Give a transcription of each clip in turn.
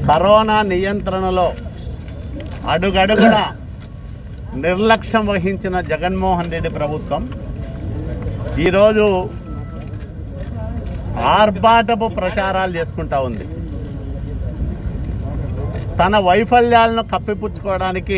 corona నియంత్రణలో అడుగడుగున నిర్లక్ష్యం వహించిన జగన్మోహన్ రెడ్డి ప్రభుత్వం ఈరోజు ఆర్భాటపు ప్రచారాలు చేసుకుంటా ఉంది తన వైఫల్యాలను కప్పిపుచ్చుకోవడానికి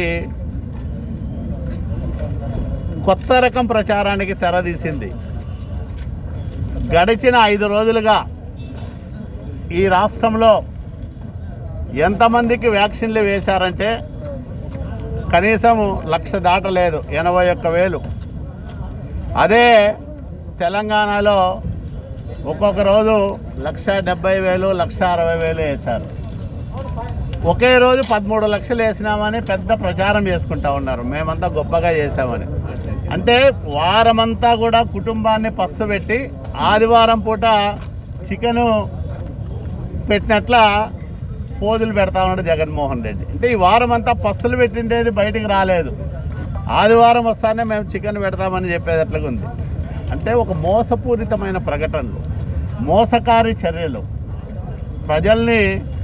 కొత్త రకం ప్రచారానికి తెరదీసింది గడిచిన ఐదు రోజులుగా ఈ రాష్ట్రంలో ఎంతమందికి వ్యాక్సిన్లు వేశారంటే కనీసం లక్ష దాటలేదు ఎనభై ఒక్క వేలు అదే తెలంగాణలో ఒక్కొక్క రోజు లక్ష డెబ్బై వేలు లక్ష అరవై వేలు వేశారు ఒకే రోజు పదమూడు లక్షలు వేసినామని పెద్ద ప్రచారం చేసుకుంటా ఉన్నారు మేమంతా గొప్పగా చేసామని అంటే వారమంతా కూడా కుటుంబాన్ని పస్తు పెట్టి ఆదివారం పూట చికెను పెట్టినట్ల పోజులు పెడతా ఉన్నాడు జగన్మోహన్ రెడ్డి అంటే ఈ వారం అంతా పస్తులు పెట్టిండేది బయటికి రాలేదు ఆదివారం వస్తానే మేము చికెన్ పెడతామని చెప్పేది ఎట్లాగా ఉంది అంటే ఒక మోసపూరితమైన ప్రకటనలు మోసకారి చర్యలు ప్రజల్ని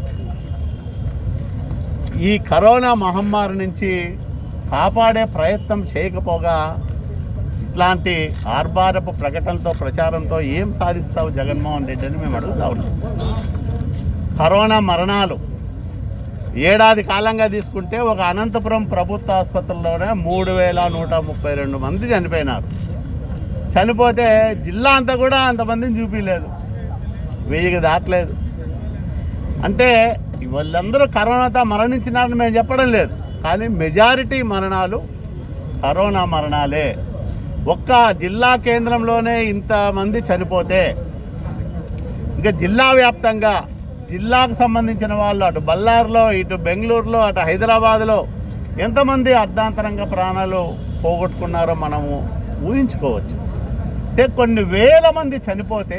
ఈ కరోనా మహమ్మారి నుంచి కాపాడే ప్రయత్నం చేయకపోగా ఇట్లాంటి ఆర్భారపు ప్రకటనతో ప్రచారంతో ఏం సాధిస్తావు జగన్మోహన్ రెడ్డి అని మేము అడుగుతా ఉన్నాం కరోనా మరణాలు ఏడాది కాలంగా తీసుకుంటే ఒక అనంతపురం ప్రభుత్వ ఆసుపత్రిలోనే మూడు వేల నూట ముప్పై రెండు మంది చనిపోయినారు చనిపోతే జిల్లా అంతా కూడా అంతమందిని చూపించలేదు వెయ్యికి దాటలేదు అంటే వాళ్ళందరూ కరోనాతో మరణించినారని మేము చెప్పడం లేదు కానీ మెజారిటీ మరణాలు కరోనా మరణాలే ఒక్క జిల్లా కేంద్రంలోనే ఇంతమంది చనిపోతే ఇంకా జిల్లా వ్యాప్తంగా జిల్లాకు సంబంధించిన వాళ్ళు అటు బళ్ళారిలో ఇటు బెంగళూరులో అటు హైదరాబాద్లో ఎంతమంది అర్ధాంతరంగా ప్రాణాలు పోగొట్టుకున్నారో మనము ఊహించుకోవచ్చు అంటే కొన్ని వేల మంది చనిపోతే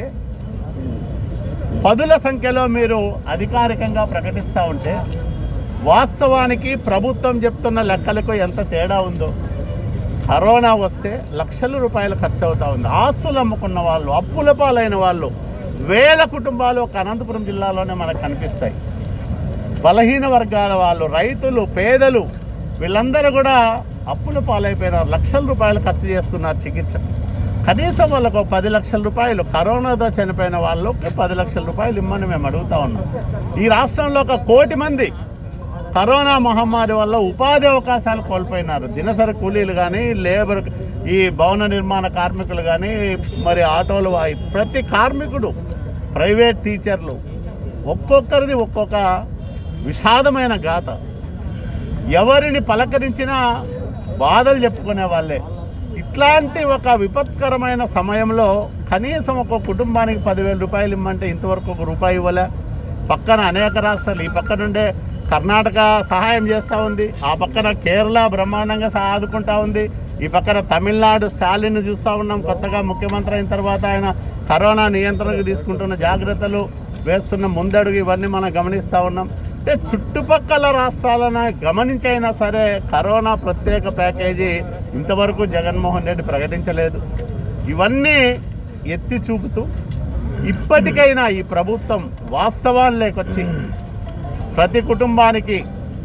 పదుల సంఖ్యలో మీరు అధికారికంగా ప్రకటిస్తూ ఉంటే వాస్తవానికి ప్రభుత్వం చెప్తున్న లెక్కలకు ఎంత తేడా ఉందో కరోనా వస్తే లక్షల రూపాయలు ఖర్చు అవుతా ఉంది ఆస్తులు అమ్ముకున్న వాళ్ళు అప్పుల పాలైన వాళ్ళు వేల కుటుంబాలు ఒక అనంతపురం జిల్లాలోనే మనకు కనిపిస్తాయి బలహీన వర్గాల వాళ్ళు రైతులు పేదలు వీళ్ళందరూ కూడా అప్పుల పాలైపోయినారు లక్షల రూపాయలు ఖర్చు చేసుకున్నారు చికిత్స కనీసం వాళ్ళకు ఒక పది లక్షల రూపాయలు కరోనాతో చనిపోయిన వాళ్ళకి పది లక్షల రూపాయలు ఇమ్మని మేము అడుగుతా ఉన్నాం ఈ రాష్ట్రంలో ఒక కోటి మంది కరోనా మహమ్మారి వల్ల ఉపాధి అవకాశాలు కోల్పోయినారు దినసరి కూలీలు కానీ లేబర్ ఈ భవన నిర్మాణ కార్మికులు కానీ మరి ఆటోలు వా- ప్రతి కార్మికుడు ప్రైవేట్ టీచర్లు ఒక్కొక్కరిది ఒక్కొక్క విషాదమైన గాథ ఎవరిని పలకరించినా బాధలు చెప్పుకునే వాళ్ళే ఇట్లాంటి ఒక విపత్కరమైన సమయంలో కనీసం ఒక కుటుంబానికి పదివేల రూపాయలు ఇమ్మంటే ఇంతవరకు ఒక రూపాయి ఇవ్వలే పక్కన అనేక రాష్ట్రాలు ఈ పక్క నుండే కర్ణాటక సహాయం చేస్తూ ఉంది ఆ పక్కన కేరళ బ్రహ్మాండంగా సహా ఆదుకుంటా ఉంది ఈ పక్కన తమిళనాడు స్టాలిన్ చూస్తూ ఉన్నాం కొత్తగా ముఖ్యమంత్రి అయిన తర్వాత ఆయన కరోనా నియంత్రణకు తీసుకుంటున్న జాగ్రత్తలు వేస్తున్న ముందడుగు ఇవన్నీ మనం గమనిస్తూ ఉన్నాం అంటే చుట్టుపక్కల రాష్ట్రాలను గమనించైనా సరే కరోనా ప్రత్యేక ప్యాకేజీ ఇంతవరకు జగన్మోహన్ రెడ్డి ప్రకటించలేదు ఇవన్నీ ఎత్తి చూపుతూ ఇప్పటికైనా ఈ ప్రభుత్వం వాస్తవాలు లేకొచ్చి ప్రతి కుటుంబానికి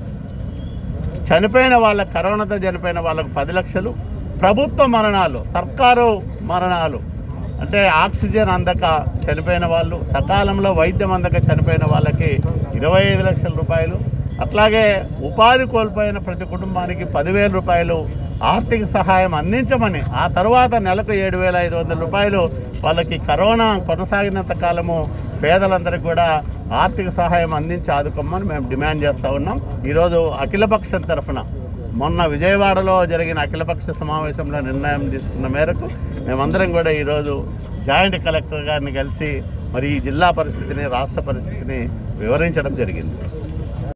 చనిపోయిన వాళ్ళ కరోనాతో చనిపోయిన వాళ్ళకు పది లక్షలు ప్రభుత్వ మరణాలు సర్కారు మరణాలు అంటే ఆక్సిజన్ అందక చనిపోయిన వాళ్ళు సకాలంలో వైద్యం అందక చనిపోయిన వాళ్ళకి ఇరవై ఐదు లక్షల రూపాయలు అట్లాగే ఉపాధి కోల్పోయిన ప్రతి కుటుంబానికి పదివేల రూపాయలు ఆర్థిక సహాయం అందించమని ఆ తర్వాత నెలకు ఏడు వేల ఐదు వందల రూపాయలు వాళ్ళకి కరోనా కొనసాగినంత కాలము పేదలందరికీ కూడా ఆర్థిక సహాయం అందించి ఆదుకోమని మేము డిమాండ్ చేస్తూ ఉన్నాం ఈరోజు అఖిలపక్షం తరఫున మొన్న విజయవాడలో జరిగిన అఖిలపక్ష సమావేశంలో నిర్ణయం తీసుకున్న మేరకు మేమందరం కూడా ఈరోజు జాయింట్ కలెక్టర్ గారిని కలిసి మరి ఈ జిల్లా పరిస్థితిని రాష్ట్ర పరిస్థితిని వివరించడం జరిగింది